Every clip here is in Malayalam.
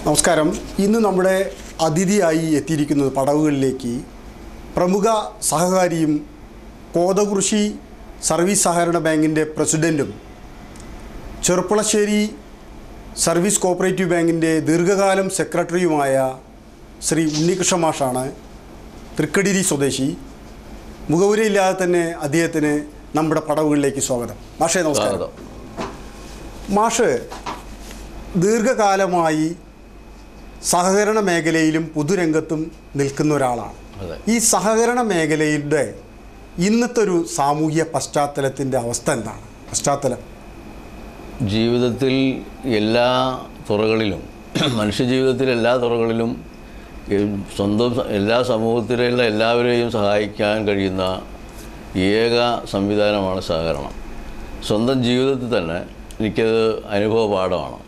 നമസ്കാരം ഇന്ന് നമ്മുടെ അതിഥിയായി എത്തിയിരിക്കുന്നത് പടവുകളിലേക്ക് പ്രമുഖ സഹകാരിയും കോതകൃഷി സർവീസ് സഹകരണ ബാങ്കിൻ്റെ പ്രസിഡൻറ്റും ചെറുപ്പളശ്ശേരി സർവീസ് കോപ്പറേറ്റീവ് ബാങ്കിൻ്റെ ദീർഘകാലം സെക്രട്ടറിയുമായ ശ്രീ ഉണ്ണികൃഷ്ണ മാഷാണ് തൃക്കടിരി സ്വദേശി മുഖവുരയില്ലാതെ തന്നെ അദ്ദേഹത്തിന് നമ്മുടെ പടവുകളിലേക്ക് സ്വാഗതം മാഷേ നമസ്കാരം സ്വാഗതം മാഷ് ദീർഘകാലമായി സഹകരണ മേഖലയിലും പൊതുരംഗത്തും നിൽക്കുന്ന ഒരാളാണ് അതെ ഈ സഹകരണ മേഖലയുടെ ഇന്നത്തെ ഒരു സാമൂഹ്യ പശ്ചാത്തലത്തിൻ്റെ അവസ്ഥ എന്താണ് പശ്ചാത്തലം ജീവിതത്തിൽ എല്ലാ തുറകളിലും മനുഷ്യജീവിതത്തിൽ എല്ലാ തുറകളിലും ഈ സ്വന്തം സ- എല്ലാ സമൂഹത്തിലുള്ള എല്ലാവരെയും സഹായിക്കാൻ കഴിയുന്ന ഏക സംവിധാനമാണ് സഹകരണം സ്വന്തം ജീവിതത്തിൽ തന്നെ എനിക്കത് അനുഭവ പാഠമാണ്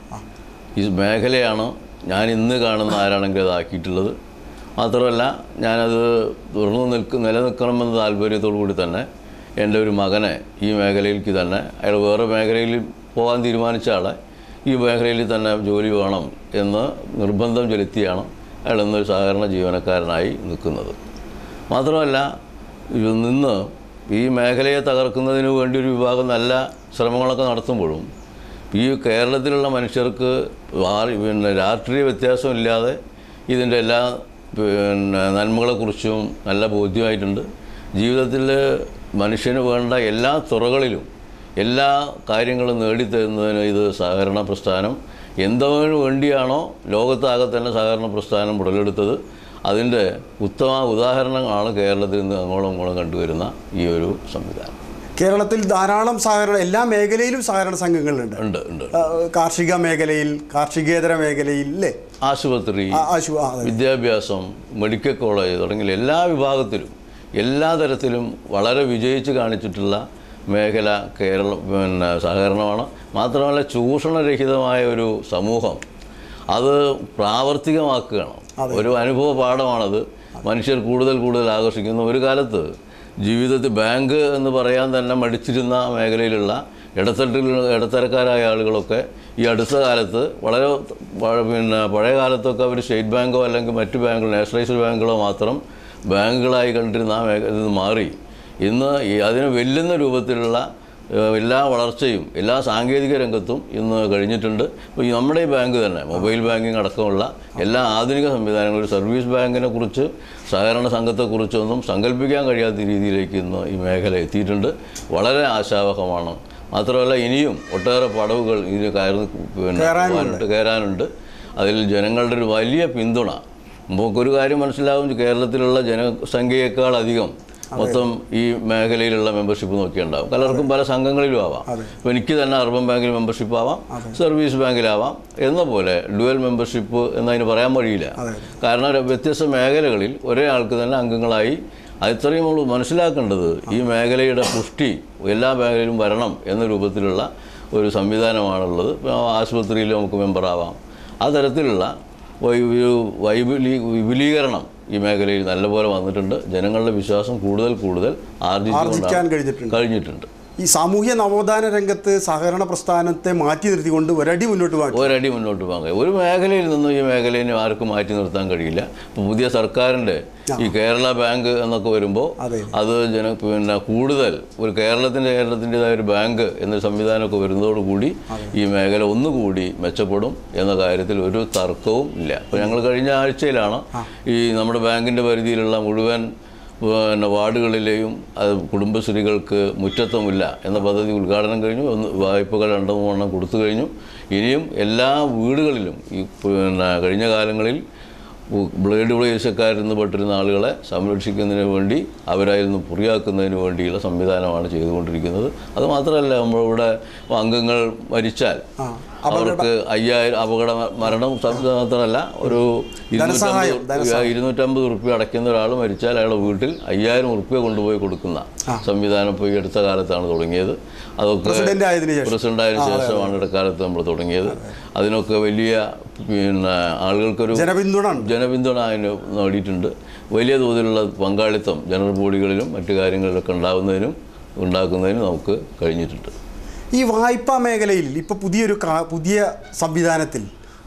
ഈ മേഖലയാണ് ഞാൻ ഇന്ന് കാണുന്ന ആരാണെങ്കിലും അതാക്കിയിട്ടുള്ളത് മാത്രമല്ല ഞാനത് തുറന്നു നിൽക്ക് നിലനിൽക്കണമെന്ന താല്പര്യത്തോടു കൂടി തന്നെ എൻ്റെ ഒരു മകനെ ഈ മേഖലയിലേക്ക് തന്നെ അയാൾ വേറെ മേഖലയിൽ പോകാൻ തീരുമാനിച്ച ആളെ ഈ മേഖലയിൽ തന്നെ ജോലി വേണം എന്ന് നിർബന്ധം ചെലുത്തിയാണ് അയാൾ ഇന്നൊരു സഹകരണ ജീവനക്കാരനായി നിൽക്കുന്നത് മാത്രമല്ല ഇത് നിന്ന് ഈ മേഖലയെ തകർക്കുന്നതിന് വേണ്ടി ഒരു വിഭാഗം നല്ല ശ്രമങ്ങളൊക്കെ നടത്തുമ്പോഴും ഈ കേരളത്തിലുള്ള മനുഷ്യർക്ക് വാ- പിന്നെ രാഷ്ട്രീയ വ്യത്യാസമില്ലാതെ ഇതിൻ്റെ എല്ലാ പിന്നെ നന്മകളെക്കുറിച്ചും നല്ല ബോധ്യമായിട്ടുണ്ട് ജീവിതത്തിൽ മനുഷ്യന് വേണ്ട എല്ലാ തുറകളിലും എല്ലാ കാര്യങ്ങളും നേടിത്തരുന്നതിന് ഇത് സഹകരണ പ്രസ്ഥാനം എന്തിനു വേണ്ടിയാണോ ലോകത്താകെ തന്നെ സഹകരണ പ്രസ്ഥാനം ഉടലെടുത്തത് അതിൻ്റെ ഉത്തമ ഉദാഹരണങ്ങളാണ് കേരളത്തിൽ നിന്ന് അങ്ങോളം ഇങ്ങോളം കണ്ടുവരുന്ന ഈ ഒരു സംവിധാനം കേരളത്തിൽ ധാരാളം സഹകരണ എല്ലാ മേഖലയിലും സഹകരണ സംഘങ്ങളുണ്ട് ഉണ്ട് ഉണ്ട് ആ, കാർഷിക മേഖലയിൽ കാർഷികേതര മേഖലയിൽ അല്ലേ ആശുപത്രി ആ, ആശു ആ, അതെ. വിദ്യാഭ്യാസം മെഡിക്കൽ കോളേജ് തുടങ്ങിയ എല്ലാ വിഭാഗത്തിലും എല്ലാ തരത്തിലും വളരെ വിജയിച്ച് കാണിച്ചിട്ടുള്ള മേഖല കേരള പിന്നെ സഹകരണമാണ് മാത്രമല്ല ചൂഷണരഹിതമായ ഒരു സമൂഹം അത് പ്രാവർത്തികമാക്കുകയാണ് ഒരു അനുഭവ പാഠമാണത് മനുഷ്യർ കൂടുതൽ കൂടുതൽ ആകർഷിക്കുന്ന ഒരു കാലത്ത് ജീവിതത്തിൽ ബാങ്ക് എന്ന് പറയാൻ തന്നെ മടിച്ചിരുന്ന മേഖലയിലുള്ള ഇടത്തട്ടിൽ ഇടത്തരക്കാരായ ആളുകളൊക്കെ ഈ അടുത്ത കാലത്ത് വളരെ പഴ- പിന്നെ പഴയ കാലത്തൊക്കെ അവർ സ്റ്റേറ്റ് ബാങ്കോ അല്ലെങ്കിൽ മറ്റു ബാങ്കുകൾ നാഷണലൈസ്ഡ് ബാങ്കുകളോ മാത്രം ബാങ്കുകളായി കണ്ടിരുന്ന ആ മേഖല ഇത് മാറി ഇന്ന് ഈ അതിനെ വെല്ലുന്ന രൂപത്തിലുള്ള ഏഹ്, എല്ലാ വളർച്ചയും എല്ലാ സാങ്കേതിക രംഗത്തും ഇന്ന് കഴിഞ്ഞിട്ടുണ്ട് ഇപ്പോൾ ഈ നമ്മുടെ ഈ ബാങ്ക് തന്നെ മൊബൈൽ ബാങ്കിങ് അടക്കമുള്ള എല്ലാ ആധുനിക സംവിധാനങ്ങളും ഒരു സർവീസ് ബാങ്കിനെ കുറിച്ച് സഹകരണ സംഘത്തെക്കുറിച്ചൊന്നും സങ്കല്പിക്കാൻ കഴിയാത്ത രീതിയിലേക്ക് ഇന്ന് ഈ മേഖല എത്തിയിട്ടുണ്ട് വളരെ ആശാവഹമാണ് മാത്രമല്ല ഇനിയും ഒട്ടേറെ പടവുകൾ ഇതിന് കയറി പിന്നെ കയറാനുണ്ട്. പോകാനുണ്ട് കയറാനുണ്ട് അതിൽ ജനങ്ങളുടെ ഒരു വലിയ പിന്തുണ നമുക്കൊരു കാര്യം മനസ്സിലാവും കേരളത്തിലുള്ള ജനസംഖ്യയേക്കാൾ അധികം മൊത്തം ഈ മേഖലയിലുള്ള മെമ്പർഷിപ്പ് നോക്കിയുണ്ടാവും പലർക്കും പല സംഘങ്ങളിലും ആവാം ഇപ്പോൾ എനിക്ക് തന്നെ അർബൻ ബാങ്കിൽ മെമ്പർഷിപ്പ് ആവാം സർവീസ് ബാങ്കിലാവാം എന്ന പോലെ ഡുവൽ മെമ്പർഷിപ്പ് എന്നതിന് പറയാൻ വഴിയില്ല അതെ. കാരണം ഒരു വ്യത്യസ്ത മേഖലകളിൽ ഒരേ ആൾക്ക് തന്നെ അംഗങ്ങളായി അത് ഇത്രയും നമ്മൾ മനസ്സിലാക്കേണ്ടത് ഈ മേഖലയുടെ പുഷ്ടി എല്ലാ മേഖലയിലും വരണം എന്ന രൂപത്തിലുള്ള ഒരു സംവിധാനമാണുള്ളത് ഇപ്പോൾ ആശുപത്രിയിൽ നമുക്ക് മെമ്പറാവാം ആ തരത്തിലുള്ള വൈ- ഒരു വൈപുലീ വിപുലീകരണം ഈ മേഖലയിൽ നല്ലപോലെ വന്നിട്ടുണ്ട് ജനങ്ങളുടെ വിശ്വാസം കൂടുതൽ കൂടുതൽ ആർജിക്കാൻ ആർജിച്ചുകൊണ്ടാണ് കഴിഞ്ഞിട്ടുണ്ട് കഴിഞ്ഞിട്ടുണ്ട് ഈ സാമൂഹ്യ നവോത്ഥാന രംഗത്ത് സഹകരണ പ്രസ്ഥാനത്തെ മാറ്റി നിർത്തിക്കൊണ്ട് ഒരടി മുന്നോട്ട് മാറ്റി ഒരടി മുന്നോട്ട് പോകാൻ കഴിയും ഒരു മേഖലയിൽ നിന്നും ഈ മേഖലയെ ആർക്കും മാറ്റി നിർത്താൻ കഴിയില്ല ഇപ്പോൾ പുതിയ സർക്കാരിൻ്റെ ഈ കേരള ബാങ്ക് എന്നൊക്കെ വരുമ്പോൾ അതെ. അത് ജന പിന്നെ കൂടുതൽ ഒരു കേരളത്തിൻ്റെ കേരളത്തിൻ്റെതായ ഒരു ബാങ്ക് എന്ന സംവിധാനമൊക്കെ വരുന്നതോടുകൂടി ഈ മേഖല ഒന്നുകൂടി മെച്ചപ്പെടും എന്ന കാര്യത്തിൽ ഒരു തർക്കവും ഇല്ല അപ്പോൾ ഞങ്ങൾ കഴിഞ്ഞ ആഴ്ചയിലാണ് ഈ നമ്മുടെ ബാങ്കിൻ്റെ പരിധിയിലുള്ള മുഴുവൻ പിന്നെ വാർഡുകളിലെയും അത് കുടുംബശ്രീകൾക്ക് മുറ്റത്വമില്ല എന്ന പദ്ധതി ഉദ്ഘാടനം കഴിഞ്ഞു ഒന്ന് വായ്പകൾ രണ്ടു മൂന്നെണ്ണം കൊടുത്തു കഴിഞ്ഞു ഇനിയും എല്ലാ വീടുകളിലും ഈ പിന്നെ കഴിഞ്ഞ കാലങ്ങളിൽ ഉ- ബ്ലേഡ് പ്രദേശക്കാരിൽ നിന്ന് പെട്ടിരുന്ന ആളുകളെ സംരക്ഷിക്കുന്നതിന് വേണ്ടി അവരായിൽ നിന്ന് പുറിയാക്കുന്നതിന് വേണ്ടിയുള്ള സംവിധാനമാണ് ചെയ്തുകൊണ്ടിരിക്കുന്നത് അത് മാത്രമല്ല നമ്മളിവിടെ അംഗങ്ങൾ മരിച്ചാൽ അവർക്ക് അയ്യായിരം അപകട മരണം മാത്രമല്ല ഒരു ധനസഹായം, ഇരുന്നൂറ്റമ്പത് ഇരുന്നൂറ്റമ്പത് റുപ്യ അടയ്ക്കുന്ന ഒരാൾ മരിച്ചാൽ അയാളുടെ വീട്ടിൽ അയ്യായിരം റുപ്യ കൊണ്ടുപോയി കൊടുക്കുന്ന സംവിധാനം ഇപ്പോൾ ഈ അടുത്ത കാലത്താണ് തുടങ്ങിയത് അതൊക്കെ പ്രസിഡന്റ് ആയതിനു ശേഷം പ്രസിഡന്റ് ആയതിനു ശേഷമാണ് ഇടക്കാലത്ത് നമ്മൾ തുടങ്ങിയത് അതിനൊക്കെ വലിയ പിന്നെ ആളുകൾക്കൊരു ജനപിന്തുണ ഉണ്ട് ജനപിന്തുണ അതിന് നേടിയിട്ടുണ്ട് വലിയ തോതിലുള്ള പങ്കാളിത്തം ജനറൽ ബോഡികളിലും മറ്റു കാര്യങ്ങളിലൊക്കെ ഉണ്ടാകുന്നതിനും ഉണ്ടാക്കുന്നതിനും നമുക്ക് കഴിഞ്ഞിട്ടുണ്ട് ഈ വായ്പാ മേഖലയിൽ ഇപ്പോൾ പുതിയൊരു കാ- പുതിയ സംവിധാനത്തിൽ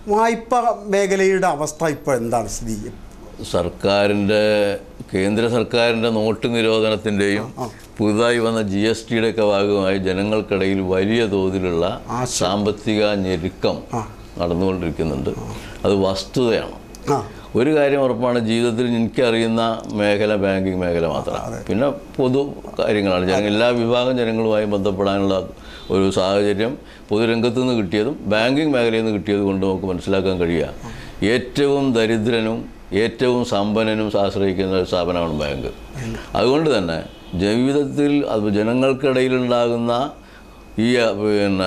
വായ്പ മേഖലയുടെ അവസ്ഥ ഇപ്പോൾ എന്താണ് സ്ഥിതി സർക്കാരിൻ്റെ കേന്ദ്ര സർക്കാരിൻ്റെ നോട്ട് നിരോധനത്തിൻ്റെയും പുതുതായി വന്ന ജി എസ് ടിയുടെ ഒക്കെ ഭാഗമായി ജനങ്ങൾക്കിടയിൽ വലിയ തോതിലുള്ള സാമ്പത്തിക ഞെരുക്കം നടന്നുകൊണ്ടിരിക്കുന്നുണ്ട് അത് വസ്തുതയാണ് ആ ഒരു കാര്യം ഉറപ്പാണ് ജീവിതത്തിൽ എനിക്കറിയുന്ന മേഖല ബാങ്കിങ് മേഖല മാത്രമാണ് പിന്നെ പൊതു കാര്യങ്ങളാണ് ജന എല്ലാ വിഭാഗം ജനങ്ങളുമായി ബന്ധപ്പെടാനുള്ള ഒരു സാഹചര്യം പൊതുരംഗത്ത് നിന്ന് കിട്ടിയതും ബാങ്കിങ് മേഖലയിൽ നിന്ന് കിട്ടിയത് കൊണ്ട് നമുക്ക് മനസ്സിലാക്കാൻ കഴിയുക ഏറ്റവും ദരിദ്രനും ഏറ്റവും സമ്പന്നനും ആശ്രയിക്കുന്ന ഒരു സ്ഥാപനമാണ് ബാങ്ക് അതുകൊണ്ട് തന്നെ ജീവിതത്തിൽ അത് ജനങ്ങൾക്കിടയിലുണ്ടാകുന്ന ഈ അഹ്, പിന്നെ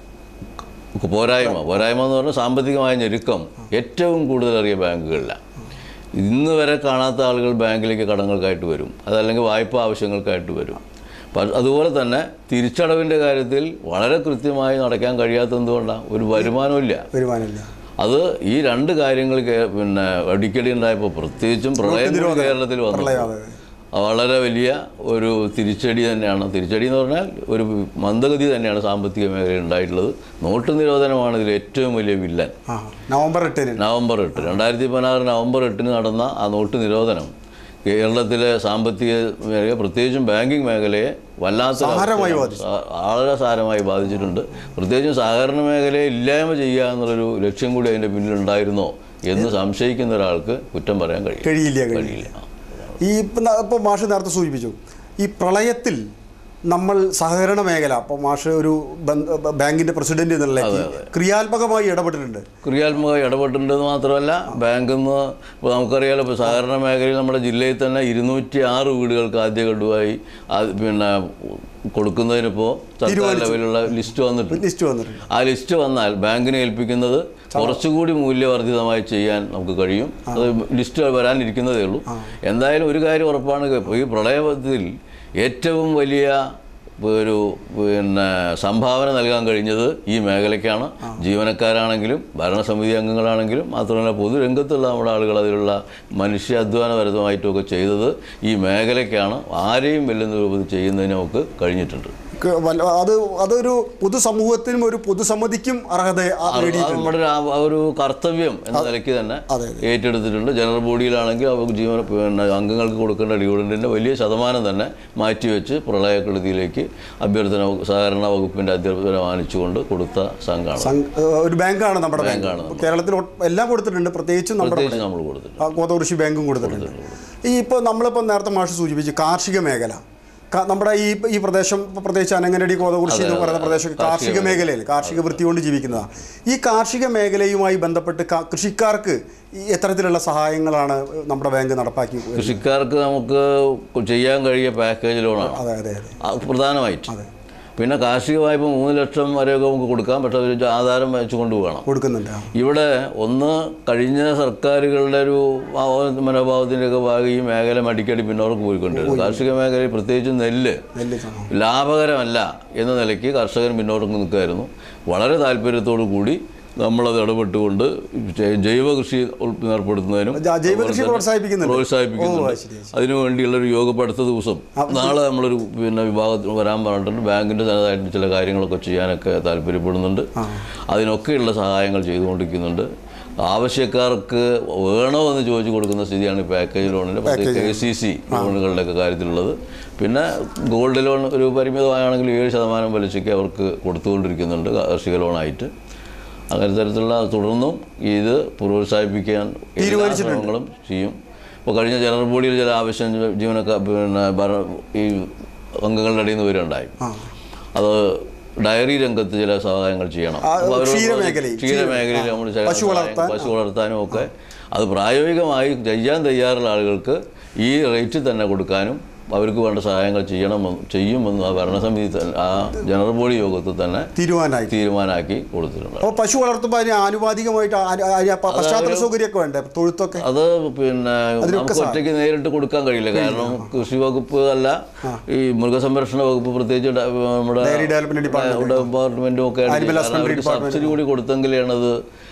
പോരായ്മ പോരായ്മ എന്ന് പറഞ്ഞാൽ സാമ്പത്തികമായ ഞെരുക്കം ഏറ്റവും കൂടുതൽ അറിയ ബാങ്കുകളിലാണ് ഇന്ന് വരെ കാണാത്ത ആളുകൾ ബാങ്കിലേക്ക് കടങ്ങൾക്കായിട്ട് വരും അതല്ലെങ്കിൽ വായ്പ ആവശ്യങ്ങൾക്കായിട്ട് വരും പ- അതുപോലെ തന്നെ തിരിച്ചടവിൻ്റെ കാര്യത്തിൽ വളരെ കൃത്യമായി നടക്കാൻ കഴിയാത്തത് എന്തുകൊണ്ടാണ് ഒരു വരുമാനമില്ല വരുമാനമില്ല അത് ഈ രണ്ട് കാര്യങ്ങൾ കേ- പിന്നെ അടിക്കടി ഉണ്ടായപ്പോൾ പ്രത്യേകിച്ചും പ്രളയം കൂടി കേരളത്തിൽ വന്നു പ്രളയം, അതെ. വളരെ വലിയ ഒരു തിരിച്ചടി തന്നെയാണ് തിരിച്ചടി എന്ന് പറഞ്ഞാൽ ഒരു മന്ദഗതി തന്നെയാണ് സാമ്പത്തിക മേഖലയിൽ ഉണ്ടായിട്ടുള്ളത് നോട്ട് നിരോധനമാണ് ഇതിൽ ഏറ്റവും വലിയ വില്ലൻ ആ നവംബർ എട്ടിന് നവംബർ എട്ട് രണ്ടായിരത്തി പതിനാറ് നവംബർ എട്ടിന് നടന്ന ആ നോട്ട് നിരോധനം കേരളത്തിലെ സാമ്പത്തിക മേഖല പ്രത്യേകിച്ചും ബാങ്കിങ് മേഖലയെ വല്ലാത്ത സാരമായി വളരെ സാരമായി ബാധിച്ചിട്ടുണ്ട് പ്രത്യേകിച്ചും സഹകരണ മേഖലയെ ഇല്ലായ്മ ചെയ്യുക എന്നുള്ളൊരു ലക്ഷ്യം കൂടി അതിൻ്റെ പിന്നിലുണ്ടായിരുന്നോ എന്ന് സംശയിക്കുന്ന ഒരാൾക്ക് കുറ്റം പറയാൻ കഴിയും കഴിയില്ല കഴിയില്ല കഴിയില്ല ഈ ഇപ്പം ന- ഇപ്പോൾ മാഷ് നേരത്തെ സൂചിപ്പിച്ചു ഈ പ്രളയത്തിൽ നമ്മൾ സഹകരണ മേഖല അപ്പോൾ മാഷ് ഒരു ബന്ധ- ബ- ബാങ്കിന്റെ പ്രസിഡന്റ് എന്നുള്ള ക്രിയാത്മകമായി ഇടപെട്ടിട്ടുണ്ട് ക്രിയാത്മകമായി ഇടപെട്ടിട്ടുണ്ടെന്ന് മാത്രമല്ല ബാങ്കിൽ നിന്ന് ഇപ്പോൾ നമുക്കറിയാലോ ഇപ്പോൾ സഹകരണ മേഖലയിൽ നമ്മുടെ ജില്ലയിൽ തന്നെ ഇരുന്നൂറ്റി ആറ് വീടുകൾക്ക് ആദ്യ ഗഡുവായി ആ- പിന്നെ കൊടുക്കുന്നതിനിപ്പോൾ സർക്കാർ ലെവലിലുള്ള ലിസ്റ്റ് വന്നിട്ടുണ്ട് ലിസ്റ്റ് വന്നിട്ടുണ്ട് ആ ലിസ്റ്റ് വന്നാൽ ബാങ്കിനെ ഏൽപ്പിക്കുന്നത് കുറച്ചുകൂടി മൂല്യവർദ്ധിതമായി ചെയ്യാൻ നമുക്ക് കഴിയും അത് ലിസ്റ്റ് വരാനിരിക്കുന്നതേ ഉള്ളൂ എന്തായാലും ഒരു കാര്യം ഉറപ്പാണ് ഇപ്പോൾ ഈ പ്രളയത്തിൽ ഏറ്റവും വലിയ ഒരു പിന്നെ സംഭാവന നൽകാൻ കഴിഞ്ഞത് ഈ മേഖലയ്ക്കാണ് ജീവനക്കാരാണെങ്കിലും ഭരണസമിതി അംഗങ്ങളാണെങ്കിലും മാത്രമല്ല പൊതുരംഗത്തുള്ള നമ്മുടെ ആളുകൾ അതിലുള്ള മനുഷ്യാധ്വാനപരമായിട്ടുമൊക്കെ ചെയ്തത് ഈ മേഖലയ്ക്കാണ് ആരെയും വെല്ലുന്ന രൂപത്തിൽ ചെയ്യുന്നതിന് നമുക്ക് കഴിഞ്ഞിട്ടുണ്ട് ക- വല്ല- അത് അതൊരു പൊതുസമൂഹത്തിനും ഒരു പൊതുസമിതിക്കും അർഹത ആ- അത് നേടിയിട്ടുണ്ട് നമ്മുടെ ഒരു ആ- ഒരു കർത്തവ്യം എന്ന നിലയ്ക്ക് തന്നെ അതെ, ഏറ്റെടുത്തിട്ടുണ്ട് ജനറൽ ബോഡിയിലാണെങ്കിൽ അവർക്ക് ജീവന പിന്നെ അംഗങ്ങൾക്ക് കൊടുക്കേണ്ട ഡിവിഡൻറ്റിൻ്റെ വലിയ ശതമാനം തന്നെ മാറ്റിവെച്ച് പ്രളയക്കെടുതിയിലേക്ക് അഭ്യർത്ഥന സഹകരണ വകുപ്പിൻ്റെ അഭ്യർത്ഥന മാനിച്ചുകൊണ്ട് കൊടുത്ത സംഘമാണ് സം- ഒരു ബാങ്കാണ് നമ്മുടെ ബാങ്ക് ബാങ്കാണ് കേരളത്തിൽ ഒട്ട് എല്ലാം കൊടുത്തിട്ടുണ്ട് പ്രത്യേകിച്ചും നമ്മുടെ പ്രത്യേകിച്ച് നമ്മൾ കൊടുത്തിട്ടുണ്ട് ആ, ഗോതകൃഷി ബാങ്കും കൊടുത്തിട്ടുണ്ട് ഈ ഇപ്പോൾ നമ്മളിപ്പോൾ നേരത്തെ മാഷ് സൂചിപ്പിച്ചു കാർഷിക മേഖല ക- നമ്മുടെ ഈ ഈ പ്രദേശം ഇപ്പൊ പ്രത്യേകിച്ച് അനങ്ങനടി കോതകൃഷി എന്ന് പറയുന്ന പ്രദേശം കാർഷിക മേഖലയിൽ കാർഷിക വൃത്തി കൊണ്ട് ജീവിക്കുന്നതാണ് ഈ കാർഷിക മേഖലയുമായി ബന്ധപ്പെട്ട് ക- കൃഷിക്കാർക്ക് ഈ എത്തരത്തിലുള്ള സഹായങ്ങളാണ് നമ്മുടെ ബാങ്ക് നടപ്പാക്കി വരുന്നത്? കൃഷിക്കാർക്ക് നമുക്ക് ചെയ്യാൻ കഴിയ പാക്കേജ് ലോണാണ് അതെ അതെ അതെ അത് പ്രധാനമായിട്ട് പിന്നെ കാർഷിക വായ്പ മൂന്ന് ലക്ഷം വരെയൊക്കെ നമുക്ക് കൊടുക്കാം പക്ഷേ ഒരു ആധാരം വെച്ചുകൊണ്ട് പോകണം കൊടുക്കുന്നുണ്ട് ആ. ഇവിടെ ഒന്ന് കഴിഞ്ഞ സർക്കാരുകളുടെ ഒരു ഭാവ- മനോഭാവത്തിൻ്റെയൊക്കെ ഭാഗം ഈ മേഖല മടിക്കടി പിന്നോർക്ക് പോയിക്കൊണ്ടിരുന്നു കാർഷിക മേഖലയിൽ പ്രത്യേകിച്ച് നെല്ല് നെല്ല് സമം. ലാഭകരമല്ല എന്ന നിലയ്ക്ക് കർഷകൻ പിന്നോട്ട് നിൽക്കുമായിരുന്നു വളരെ താല്പര്യത്തോടു കൂടി നമ്മളത് ഇടപെട്ടുകൊണ്ട് ജൈ- ജൈവ കൃഷി ഉൾ- ഏർപ്പെടുത്തുന്നതിനും ജ- ജൈവ കൃഷി അതുപോലെ തന്നെ പ്രോത്സാഹിപ്പിക്കുന്നുണ്ട്. പ്രോത്സാഹിപ്പിക്കുന്നുണ്ട് ഓ, ശരി, ശരി. അതിനു വേണ്ടിയുള്ള ഒരു യോഗം ഇപ്പൊ അടുത്ത ദിവസം നാളെ നമ്മളൊരു പിന്നെ വിഭാഗത്തിൽ വരാൻ പറഞ്ഞിട്ടുണ്ട് ബാങ്കിൻ്റെ തനതായിട്ട് ചില കാര്യങ്ങളൊക്കെ ചെയ്യാനൊക്കെ താല്പര്യപ്പെടുന്നുണ്ട് അതിനൊക്കെയുള്ള സഹായങ്ങൾ ചെയ്തുകൊണ്ടിരിക്കുന്നുണ്ട് ആവശ്യക്കാർക്ക് വേണോ എന്ന് ചോദിച്ചു കൊടുക്കുന്ന സ്ഥിതിയാണ് ഈ പാക്കേജ് ലോണിൻ്റെ പ്രത്യേകിച്ച് കെ സി സി ലോണുകളുടെയൊക്കെ കാര്യത്തിലുള്ളത് പിന്നെ ഗോൾഡ് ലോൺ ഒരു പരിമിതമാണെങ്കിൽ ഏഴ് ശതമാനം പലിശയ്ക്ക് അവർക്ക് കൊടുത്തുകൊണ്ടിരിക്കുന്നുണ്ട് കാർഷിക ലോണായിട്ട് അങ്ങനെ തരത്തിലുള്ള തുടർന്നും ഇത് പ്രോത്സാഹിപ്പിക്കാൻ എല്ലാ ശ്രമങ്ങളും ചെയ്യും ഇപ്പോൾ കഴിഞ്ഞ ജനറൽ ബോഡിയിൽ ചില ആവശ്യം ജീവനക്കാർ പിന്നെ ഭര- ഈ അംഗങ്ങളുടെ ഇടയിൽ നിന്ന് വരുന്നുണ്ടായി ആ. അത് ഡയറി രംഗത്ത് ചില സഹായങ്ങൾ ചെയ്യണം ആ, അപ്പോൾ അവരോട് ക്ഷീരമേഖലയിൽ, ക്ഷീരമേഖലയിൽ നമ്മൾ ചില പശു സഹായം- വളർത്താൻ, പശു വളർത്താനും ഒക്കെ അത് പ്രായോഗികമായി ചെയ്യാൻ തയ്യാറുള്ള ആളുകൾക്ക് ഈ റേറ്റിൽ തന്നെ കൊടുക്കാനും അവർക്ക് വേണ്ട സഹായങ്ങൾ ചെയ്യണമെന്ന് ചെയ്യുമെന്ന് ആ ഭരണസമിതി തന്നെ ആ ജനറൽ ബോഡി യോഗത്തിൽ തന്നെ തീരുമാനമായി തീരുമാനമാക്കി കൊടുത്തിട്ടുണ്ട് അപ്പോൾ പശു വളർത്തുമ്പോൾ അതിന് ആനുപാതികമായിട്ട് ആ- ആ- ആ പശ്ചാത്തല സൗകര്യമൊക്കെ വേണ്ടേ തൊഴുത്തൊക്കെ അത് പിന്നെ നമുക്ക് ഒറ്റയ്ക്ക് നേരിട്ട് കൊടുക്കാൻ കഴിയില്ല കാരണം കൃഷി വകുപ്പ് അല്ല ഈ മൃഗസംരക്ഷണ വകുപ്പ് പ്രത്യേകിച്ച് ഡ- നമ്മുടെ ഡയറി ഡെവലപ്മെന്റ് ഡിപ്പാർട്ട്മെന്റ് ഡിപ്പാർട്ട്മെന്റും ഒക്കെ ആയിട്ട് Animal കാരണം husbandry അവർക്ക് സബ്സിഡി കൂടി കൊടുത്തെങ്കിലാണ് അത്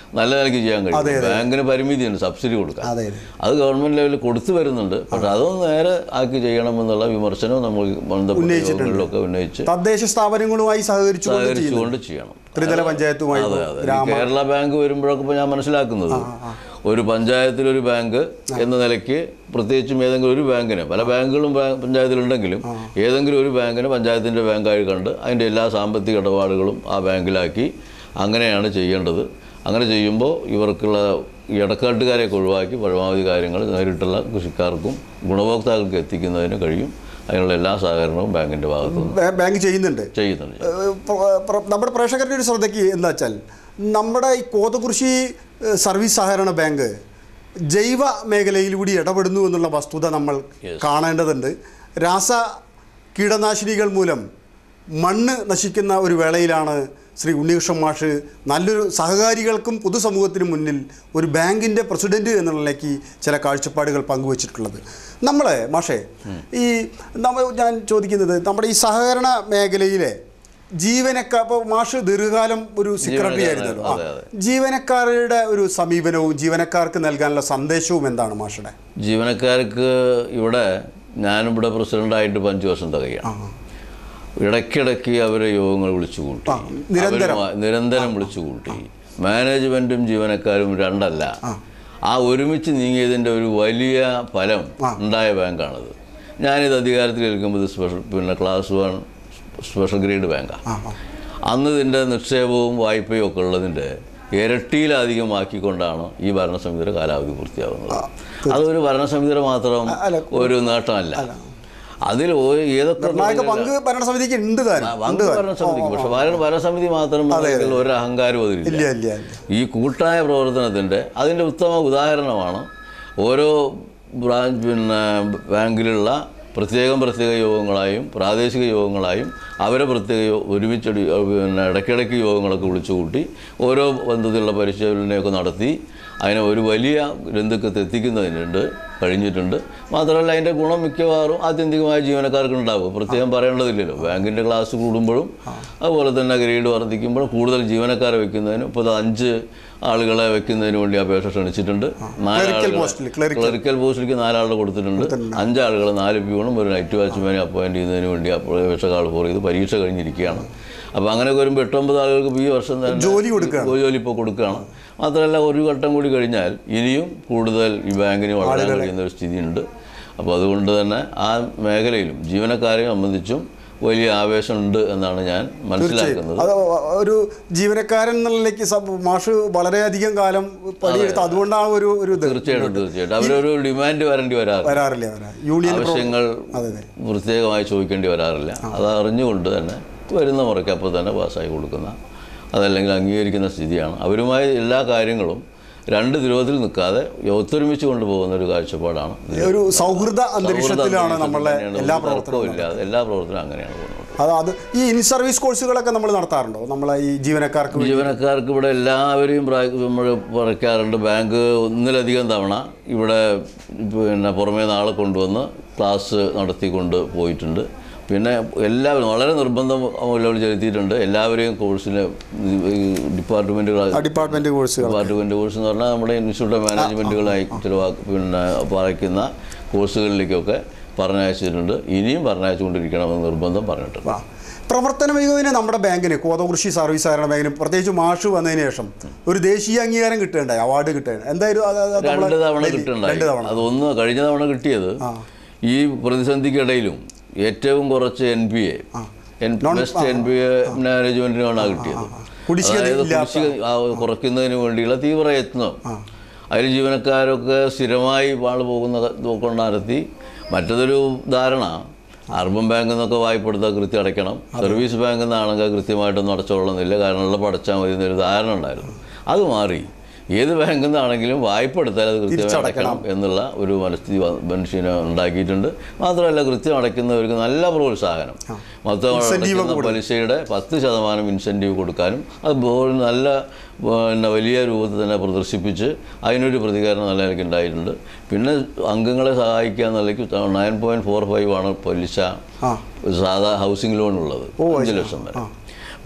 നല്ല നിലയ്ക്ക് ചെയ്യാൻ കഴിയും ബാങ്കിന് പരിമിതിയുണ്ട് സബ്സിഡി കൊടുക്കാൻ അതെ അതെ അത് ഗവൺമെന്റ് ലെവലിൽ കൊടുത്തു വരുന്നുണ്ട് പക്ഷെ അതൊന്ന് നേരെ ആക്കി ചെയ്യണമെന്നുള്ള വിമർശനം നമ്മൾ ബന്ധപ്പെട്ട യോഗങ്ങളിലൊക്കെ ഉന്നയിച്ച് തദ്ദേശ സ്ഥാപനങ്ങളുമായി സഹകരിച്ചുകൊണ്ട് ചെയ്യുന്നു സഹകരിച്ചുകൊണ്ട് ചെയ്യണം ത്രിതല പഞ്ചായത്തുമായി അതെ അതെ ഈ കേരള ബാങ്ക് വരുമ്പോഴൊക്കെ ഇപ്പോൾ ഞാൻ മനസ്സിലാക്കുന്നത് ഒരു പഞ്ചായത്തിലൊരു ബാങ്ക് എന്ന നിലയ്ക്ക് പ്രത്യേകിച്ചും ഏതെങ്കിലും ഒരു ബാങ്കിന് പല ബാങ്കുകളും ബാ- പഞ്ചായത്തിലുണ്ടെങ്കിലും ഏതെങ്കിലും ഒരു ബാങ്കിന് പഞ്ചായത്തിൻ്റെ ബാങ്കായി കണ്ട് അതിൻ്റെ എല്ലാ സാമ്പത്തിക ഇടപാടുകളും ആ ബാങ്കിലാക്കി അങ്ങനെയാണ് ചെയ്യേണ്ടത് അങ്ങനെ ചെയ്യുമ്പോൾ ഇവർക്കുള്ള ഈ ഇടക്കാട്ടുകാരെയൊക്കെ ഒഴിവാക്കി പരമാവധി കാര്യങ്ങൾ നേരിട്ടുള്ള കൃഷിക്കാർക്കും ഗുണഭോക്താക്കൾക്ക് എത്തിക്കുന്നതിന് കഴിയും അതിനുള്ള എല്ലാ സഹകരണവും ബാങ്കിൻ്റെ ഭാഗത്തു നിന്ന് ബാ- ബാങ്ക് ചെയ്യുന്നുണ്ട് ചെയ്യുന്നുണ്ട് ഏഹ് പ്ര- പ്ര- നമ്മുടെ പ്രേക്ഷകരുടെ ഒരു ശ്രദ്ധയ്ക്ക് എന്താ വെച്ചാൽ നമ്മുടെ ഈ കോതകൃഷി ഏഹ് സർവീസ് സഹകരണ ബാങ്ക് ജൈവ മേഖലയിലൂടെ ഇടപെടുന്നു എന്നുള്ള വസ്തുത നമ്മൾ കാണേണ്ടതുണ്ട് രാസ കീടനാശിനികൾ മൂലം മണ്ണ് നശിക്കുന്ന ഒരു വേളയിലാണ് ശ്രീ ഉണ്ണികൃഷ്ണൻ മാഷ് നല്ലൊരു സഹകാരികൾക്കും പൊതുസമൂഹത്തിനും മുന്നിൽ ഒരു ബാങ്കിൻ്റെ പ്രസിഡന്റ് എന്നുള്ള നിലയ്ക്ക് ചില കാഴ്ചപ്പാടുകൾ പങ്കുവച്ചിട്ടുള്ളത് നമ്മളെ മാഷേ ഈ നമ്മൾ ഞാൻ ചോദിക്കുന്നത് നമ്മുടെ ഈ സഹകരണ മേഖലയിലെ ജീവനക്കാർ ഇപ്പോൾ മാഷ് ദീർഘകാലം ഒരു സെക്രട്ടറി ആയിരുന്നല്ലോ ആ. അതെ, അതെ. ജീവനക്കാരുടെ ഒരു സമീപനവും ജീവനക്കാർക്ക് നൽകാനുള്ള സന്ദേശവും എന്താണ് മാഷയുടെ ജീവനക്കാർക്ക് ഇവിടെ ഞാനിവിടെ പ്രസിഡൻ്റായിട്ട് ഇപ്പം അഞ്ച് വർഷം തികയാണ് ഇടയ്ക്കിടയ്ക്ക് അവരെ യോഗങ്ങൾ വിളിച്ചു കൂട്ടി നിരന്തരം. അവരുമായി- നിരന്തരം വിളിച്ചു കൂട്ടി മാനേജ്മെൻറ്റും ജീവനക്കാരും രണ്ടല്ല ആ ഒരുമിച്ച് നീങ്ങിയതിൻ്റെ ഒരു വലിയ ഫലം ഉണ്ടായ ബാങ്കാണത് ഞാനിത് അധികാരത്തിൽ ഏൽക്കുമ്പോൾ ഇത് സ്പെഷ്യൽ പിന്നെ ക്ലാസ് വൺ സ്പെഷ്യൽ ഗ്രേഡ് ബാങ്കാണ് ആ ആ അന്ന് ഇതിൻ്റെ നിക്ഷേപവും വായ്പയും ഒക്കെ ഉള്ളതിൻ്റെ ഇരട്ടിയിലധികമാക്കിക്കൊണ്ടാണ് ഈ ഭരണസമിതിയുടെ കാലാവധി പൂർത്തിയാവുന്നത് അതൊരു ഭരണസമിതിയുടെ മാത്രം അല്ല. ഒരു നേട്ടമല്ല അതിൽ ഓ- ഏതൊക്കെ നിർണായക പങ്ക് ഭരണസമിതിക്ക് ഉണ്ട് താനും പങ്ക് ഭരണസമിതിക്ക് പക്ഷെ ഭരണ ഭരണസമിതി മാത്രം ഇതിൽ ഒരു അഹങ്കാരം അതിലില്ല ഇല്ല ഇല്ല ഇല്ല ഈ കൂട്ടായ പ്രവർത്തനത്തിൻ്റെ അതിൻ്റെ ഉത്തമ ഉദാഹരണമാണ് ഓരോ ബ്രാഞ്ച് പിന്നെ ബാങ്കിലുള്ള പ്രത്യേകം പ്രത്യേക യോഗങ്ങളായും പ്രാദേശിക യോഗങ്ങളായും അവരെ പ്രത്യേക യോ- ഒരുമിച്ച് ഒരു- പിന്നെ ഇടയ്ക്കിടയ്ക്ക് യോഗങ്ങളൊക്കെ വിളിച്ചു കൂട്ടി ഓരോ ബന്ധത്തിലുള്ള പരിശോധനയൊക്കെ നടത്തി അതിനെ ഒരു വലിയ രംഗത്ത് എത്തിക്കുന്നതിനുണ്ട് കഴിഞ്ഞിട്ടുണ്ട് മാത്രമല്ല അതിൻ്റെ ഗുണം മിക്കവാറും ആത്യന്തികമായ ജീവനക്കാർക്ക് ഉണ്ടാകും പ്രത്യേകം പറയേണ്ടതില്ലല്ലോ ബാങ്കിൻ്റെ ക്ലാസ് കൂടുമ്പോഴും അതുപോലെ തന്നെ ഗ്രേഡ് വർദ്ധിക്കുമ്പോഴും കൂടുതൽ ജീവനക്കാരെ വെക്കുന്നതിന് ഇപ്പോൾ ഇത് അഞ്ച് ആളുകളെ വെക്കുന്നതിന് വേണ്ടി അപേക്ഷ ക്ഷണിച്ചിട്ടുണ്ട് നാലാളുകളെ പോസ്റ്റിൽ, clerical. ക്ലറിക്കൽ പോസ്റ്റിലേക്ക് നാലാളുടെ കൊടുത്തിട്ടുണ്ട് അഞ്ചാളുകൾ നാല് പ്യൂണും ഒരു നൈറ്റ് വാച്ച്മാനെ അപ്പോയിൻറ്റ് ചെയ്യുന്നതിന് വേണ്ടി അപേക്ഷ കാൾ ഫോർ ചെയ്ത് പരീക്ഷ കഴിഞ്ഞിരിക്കുകയാണ് അപ്പോൾ അങ്ങനെ വരുമ്പോൾ എട്ടൊമ്പത് ആളുകൾക്ക് ഇപ്പോൾ ഈ വർഷം തന്നെ ജോലി കൊടുക്കുകയാണ്. ജോലി ഇപ്പോൾ കൊടുക്കുകയാണ് മാത്രമല്ല ഒരു ഘട്ടം കൂടി കഴിഞ്ഞാൽ ഇനിയും കൂടുതൽ ഈ ബാങ്കിന് വളരാൻ കഴിയുന്ന ഒരു സ്ഥിതിയുണ്ട് അപ്പോൾ അതുകൊണ്ട് തന്നെ ആ മേഖലയിലും ജീവനക്കാരെ സംബന്ധിച്ചും വലിയ ആവേശമുണ്ട് എന്നാണ് ഞാൻ മനസ്സിലാക്കുന്നത് അത് ഒരു ജീവനക്കാരൻ എന്നുള്ളതിലേക്ക് സബ് മാഷ് വളരെയധികം കാലം പണിയെടുത്ത് അതുകൊണ്ടാണ് ഒരു ഒരു ഇത് തീർച്ചയായിട്ടും തീർച്ചയായിട്ടും അവരൊരു ഡിമാൻഡ് വരേണ്ടി വരാറ് വരാറില്ല വരാ യൂണിയൻ പ്രോ- ആവശ്യങ്ങൾ അതെ അതെ പ്രത്യേകമായി ചോദിക്കേണ്ടി വരാറില്ല അത് അറിഞ്ഞുകൊണ്ട് തന്നെ വരുന്ന മുറയ്ക്ക് അപ്പോൾ തന്നെ പാസ്സായി കൊടുക്കുന്ന അതല്ലെങ്കിൽ അംഗീകരിക്കുന്ന സ്ഥിതിയാണ് അവരുമായി എല്ലാ കാര്യങ്ങളും രണ്ട് വിരോധത്തിൽ നിൽക്കാതെ ഒത്തൊരുമിച്ച് കൊണ്ടുപോകുന്ന ഒരു കാഴ്ചപ്പാടാണ് ഇതിൽ. ഒരു സൗഹൃദ അന്തരീക്ഷത്തിലാണ് സൗഹൃദ നമ്മളെ അന്തരീക്ഷത്തിൽ എല്ലാ തന്നെയാണ്. ഒരു പ്രവർത്തനവും തർക്കവും ഇല്ലാതെ എല്ലാ പ്രവർത്തനവും അങ്ങനെയാണ് പോകുന്നത് അത് അത് ഈ ഇൻ സർവീസ് കോഴ്സുകളൊക്കെ നമ്മൾ നടത്താറുണ്ടോ നമ്മളെ ഈ ജീവനക്കാർക്ക് വേണ്ടി? ജീവനക്കാർക്ക് ഇവിടെ എല്ലാവരെയും പ്രായ- നമ്മൾ പറയ്ക്കാറുണ്ട് ബാങ്ക് ഒന്നിലധികം തവണ ഇവിടെ പിന്നെ പുറമേ നാളെ കൊണ്ടുവന്ന് ക്ലാസ് നടത്തിക്കൊണ്ട് പോയിട്ടുണ്ട് പിന്നെ എല്ലാവരും വളരെ നിർബന്ധം ലെവൽ ചെലുത്തിയിട്ടുണ്ട് എല്ലാവരെയും കോഴ്സിന് ഡിപ്പാർട്ട്മെൻറ്റ് ആ ഡിപ്പാർട്ട്മെന്റ് കോഴ്സുകൾ ഡിപ്പാർട്ട്മെൻറ്റ് കോഴ്സ് എന്ന് പറഞ്ഞാൽ നമ്മുടെ ഇൻസ്റ്റിറ്റ്യൂട്ട് ഓഫ് മാനേജ്മെൻറ്റുകളായി ചിലവാ പിന്നെ പറയ്ക്കുന്ന കോഴ്സുകളിലേക്കൊക്കെ പറഞ്ഞയച്ചിട്ടുണ്ട് ഇനിയും പറഞ്ഞയച്ചുകൊണ്ടിരിക്കണമെന്ന് നിർബന്ധം പറഞ്ഞിട്ടുണ്ട് ആ. പ്രവർത്തന മികവിന് നമ്മുടെ ബാങ്കിന് കോതകൃഷി സർവീസ് സഹകരണ ബാങ്കിന് പ്രത്യേകിച്ച് മാഷ് വന്നതിന് ശേഷം ഒരു ദേശീയ അംഗീകാരം കിട്ടേണ്ടായി അവാർഡ് കിട്ടേണ്ട എന്തായാലും അത് അത് നമ്മളെ രണ്ട് തവണ ഡൽഹി- കിട്ടുണ്ടായി രണ്ട് തവണ അതൊന്ന് കഴിഞ്ഞ തവണ കിട്ടിയത് ആ. ഈ പ്രതിസന്ധിക്കിടയിലും ഏറ്റവും കുറച്ച് N P A best N P A മാനേജ്മെന്റിനാണ് കിട്ടിയത് കുടിശ്ശിക അതായത് ഇല്ലാത്ത- കുടിശ്ശിക ആ, കുറയ്ക്കുന്നതിന് വേണ്ടിയുള്ള തീവ്രയത്നം അതിൽ ജീവനക്കാരൊക്കെ സ്ഥിരമായി വാള് പോകുന്ന ഇതൊക്കെ നടത്തി മറ്റതൊരു ധാരണ അർബൻ ബാങ്കിൽ നിന്നൊക്കെ വായ്പ എടുത്താൽ കൃത്യം അടയ്ക്കണം സർവീസ് ബാങ്കിൽ നിന്നാണെങ്കിൽ കൃത്യമായിട്ടൊന്നും അടച്ചോളണമെന്നില്ല കാരണം ഉള്ള പടച്ചാൽ മതി എന്നൊരു ധാരണ ഉണ്ടായിരുന്നു അത് മാറി ഏത് ബാങ്കിൽ നിന്നാണെങ്കിലും വായ്പ എടുത്താൽ അത് കൃത്യമായി അടയ്ക്കണം എന്നുള്ള ഒരു മനസ്ഥിതി വ- മനുഷ്യന് ഉണ്ടാക്കിയിട്ടുണ്ട് മാത്രമല്ല കൃത്യം അടയ്ക്കുന്നവർക്ക് നല്ല പ്രോത്സാഹനം മൊത്തം അടയ്ക്കുന്ന പലിശയുടെ പത്ത് ശതമാനം ഇൻസെൻറ്റീവ് കൊടുക്കാനും അത് ബോർഡ് നല്ല പിന്നെ വലിയ രൂപത്തിൽ തന്നെ പ്രദർശിപ്പിച്ച് അതിനൊരു പ്രതികരണം നല്ല നിലയ്ക്ക് ഉണ്ടായിട്ടുണ്ട് പിന്നെ അംഗങ്ങളെ സഹായിക്കുക എന്നുള്ളതിക്ക് നയൻ പോയിൻറ്റ് ഫോർ ഫൈവ് ആണ് പലിശ ആ സാധാ ഹൗസിംഗ് ലോൺ ഉള്ളത് അഞ്ച് ലക്ഷം വരെ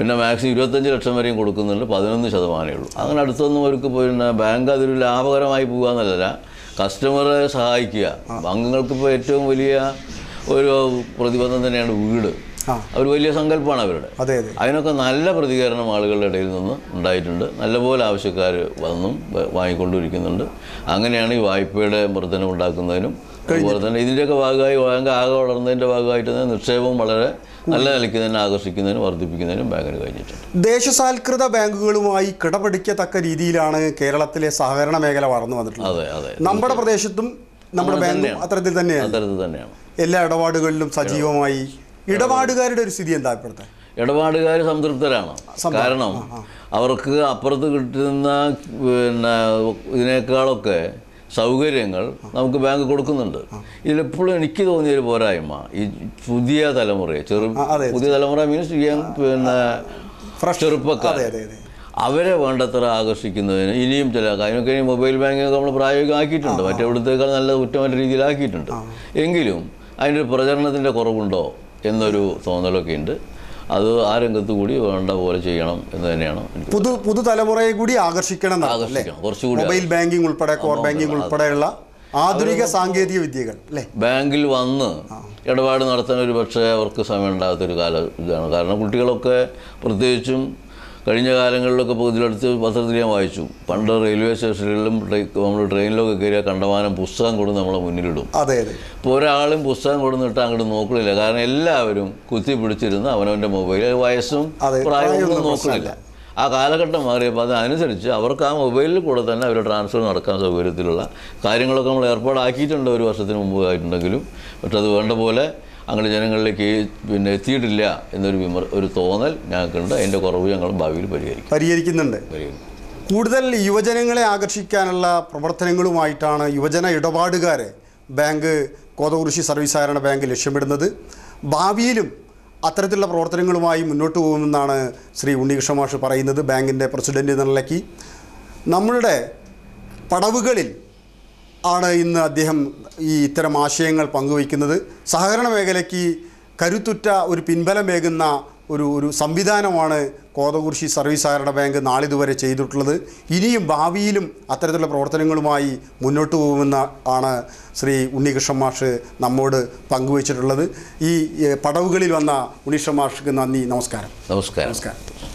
പിന്നെ മാക്സിമം ഇരുപത്തഞ്ച് ലക്ഷം വരെയും കൊടുക്കുന്നുണ്ട് പതിനൊന്ന് ശതമാനമേ ഉള്ളൂ അങ്ങനെ അടുത്തൊന്നും അവർക്ക് പിന്നെ ബാങ്ക് അതൊരു ലാഭകരമായി പോകുക എന്നല്ല കസ്റ്റമറെ സഹായിക്കുക അംഗങ്ങൾക്ക് ഇപ്പോൾ ഏറ്റവും വലിയ ഒരു പ്രതിബന്ധം തന്നെയാണ് വീട് ആ. അവർ വലിയ സങ്കല്പമാണ് അവരുടെ അതെ അതെ അതിനൊക്കെ നല്ല പ്രതികരണം ആളുകളുടെ ഇടയിൽ നിന്ന് ഉണ്ടായിട്ടുണ്ട് നല്ലപോലെ ആവശ്യക്കാർ വന്നും വ- വാങ്ങിക്കൊണ്ടിരിക്കുന്നുണ്ട് അങ്ങനെയാണ് ഈ വായ്പയുടെ വർധനം ഉണ്ടാക്കുന്നതിനും അതുപോലെ തന്നെ ഇതിൻ്റെയൊക്കെ ഭാഗമായി ബാങ്ക് ആകെ വളർന്നതിൻ്റെ ഭാഗമായിട്ട് തന്നെ നിക്ഷേപം വളരെ നല്ല നിലയ്ക്ക് തന്നെ ആകർഷിക്കുന്നതിനും വർദ്ധിപ്പിക്കുന്നതിനും ബാങ്കിന് കഴിഞ്ഞിട്ടുണ്ട് ദേശസാൽകൃത ബാങ്കുകളുമായി കിടപിടിക്കത്തക്ക രീതിയിലാണ് കേരളത്തിലെ സഹകരണ മേഖല വളർന്നു വന്നിട്ടുള്ളത് അതെ അതെ നമ്മുടെ പ്രദേശത്തും നമ്മുടെ അങ്ങനെ ബാങ്കും തന്നെയാണ്. അത്തരത്തിൽ തന്നെയാണ് അത്തരത്തിൽ തന്നെയാണ് എല്ലാ ഇടപാടുകളിലും സജീവമായി ഇടപാടുകാരുടെ ഒരു സ്ഥിതി എന്താ ഇപ്പോഴത്തെ ഇടപാടുകാർ സംതൃപ്തരാണ് കാരണം അവർക്ക് അപ്പുറത്ത് കിട്ടുന്ന പിന്നെ ഇതിനേക്കാളൊക്കെ സൗകര്യങ്ങൾ നമുക്ക് ബാങ്ക് കൊടുക്കുന്നുണ്ട് ഇതിലെപ്പോഴും എനിക്ക് തോന്നിയൊരു പോരായ്മ ഈ പുതിയ തലമുറയെ ചെറു ആ, അതെ. പുതിയ തലമുറ മീൻസ് പിന്നെ Fresh. ചെറുപ്പക്കാർ അതെ അതെ അതെ അവരെ വേണ്ടത്ര ആകർഷിക്കുന്നതിന് ഇനിയും ചില അതിനൊക്കെ ഇനി മൊബൈൽ ബാങ്കിങ് ഒക്കെ നമ്മൾ പ്രായോഗികമാക്കിയിട്ടുണ്ട് മറ്റെവിടത്തേക്കാൾ നല്ല ഉറ്റമറ്റ രീതിയിലാക്കിയിട്ടുണ്ട് എങ്കിലും അതിൻ്റെ ഒരു പ്രചരണത്തിൻ്റെ കുറവുണ്ടോ എന്നൊരു തോന്നലൊക്കെ ഉണ്ട് അത് ആ രംഗത്ത് കൂടി വേണ്ട പോലെ ചെയ്യണം എന്ന് തന്നെയാണ് എനിക്ക് പുതു പുതുതലമുറയെ കൂടി ആകർഷിക്കണം എന്നാണ് അല്ലേ ആകർഷിക്കണം കുറച്ചുകൂടി മൊബൈൽ ബാങ്കിംഗ് ഉൾപ്പെടെ കോർ ബാങ്കിംഗ് ഉൾപ്പെടെയുള്ള ആധുനിക സാങ്കേതിക വിദ്യകൾ അല്ലേ ബാങ്കിൽ വന്ന് ഇടപാട് നടത്താൻ ഒരു പക്ഷേ അവർക്ക് സമയം ഉണ്ടാകാത്തൊരു കാലം ഇതാണ് കാരണം കുട്ടികളൊക്കെ പ്രത്യേകിച്ചും കഴിഞ്ഞ കാലങ്ങളിലൊക്കെ ഇപ്പോൾ ഇതിലടുത്ത് പത്രത്തിൽ ഞാൻ വായിച്ചു പണ്ട് റെയിൽവേ സ്റ്റേഷനുകളിലും ട്രെ- നമ്മൾ ട്രെയിനിലൊക്കെ കയറിയ കണ്ടമാനം പുസ്തകം കൊണ്ട് നമ്മളെ മുന്നിലിടും അതെ അതെ ഇപ്പോൾ ഒരാളും പുസ്തകം കൊടുത്തിട്ട് അങ്ങോട്ട് നോക്കണില്ല കാരണം എല്ലാവരും കുത്തി പിടിച്ചിരുന്ന് അവനവൻ്റെ മൊബൈൽ വയസ്സും അതെ, പ്രായമൊന്നും പ്രായമൊന്നും നോക്കണില്ല ആ കാലഘട്ടം മാറിയപ്പോൾ അതനുസരിച്ച് അവർക്ക് ആ മൊബൈലിൽ കൂടെ തന്നെ അവരുടെ ട്രാൻസ്ഫർ നടക്കാൻ സൗകര്യത്തിലുള്ള കാര്യങ്ങളൊക്കെ നമ്മൾ ഏർപ്പാടാക്കിയിട്ടുണ്ട് ഒരു വർഷത്തിന് മുമ്പ് ആയിട്ടുണ്ടെങ്കിലും പക്ഷെ അത് വേണ്ട പോലെ അങ്ങനെ ജനങ്ങളിലേക്ക് പിന്നെ എത്തിയിട്ടില്ല എന്നൊരു വിമർ ഒരു തോന്നൽ ഞങ്ങൾക്കുണ്ട് അതിൻ്റെ കുറവ് ഞങ്ങൾ ഭാവിയിൽ പരിഹരിക്കും പരിഹരിക്കുന്നുണ്ട് പരിഹരിക്കും കൂടുതൽ യുവജനങ്ങളെ ആകർഷിക്കാനുള്ള പ്രവർത്തനങ്ങളുമായിട്ടാണ് യുവജന ഇടപാടുകാരെ ബാങ്ക് കോതകുറിശി സർവീസ് സഹകരണ ബാങ്ക് ലക്ഷ്യമിടുന്നത് ഭാവിയിലും അത്തരത്തിലുള്ള പ്രവർത്തനങ്ങളുമായി മുന്നോട്ട് പോകുമെന്നാണ് ശ്രീ ഉണ്ണികൃഷ്ണ മാഷ് പറയുന്നത് ബാങ്കിൻ്റെ പ്രസിഡന്റ് എന്ന നിലയ്ക്ക് നമ്മളുടെ പടവുകളിൽ ആണ് ഇന്ന് അദ്ദേഹം ഈ ഇത്തരം ആശയങ്ങൾ പങ്കുവയ്ക്കുന്നത് സഹകരണ മേഖലയ്ക്ക് കരുത്തുറ്റ ഒരു പിൻബലമേകുന്ന ഒരു ഒരു സംവിധാനമാണ് കോതകുറിശി സർവീസ് സഹകരണ ബാങ്ക് നാളിതുവരെ ചെയ്തിട്ടുള്ളത് ഇനിയും ഭാവിയിലും അത്തരത്തിലുള്ള പ്രവർത്തനങ്ങളുമായി മുന്നോട്ട് പോകുമെന്ന ആണ് ശ്രീ ഉണ്ണികൃഷ്ണൻ മാഷ് നമ്മോട് പങ്കുവച്ചിട്ടുള്ളത് ഈ ഏഹ്, പടവുകളിൽ വന്ന ഉണ്ണികൃഷ്ണൻ മാഷ്ക്ക് നന്ദി നമസ്കാരം നമസ്കാരം നമസ്കാരം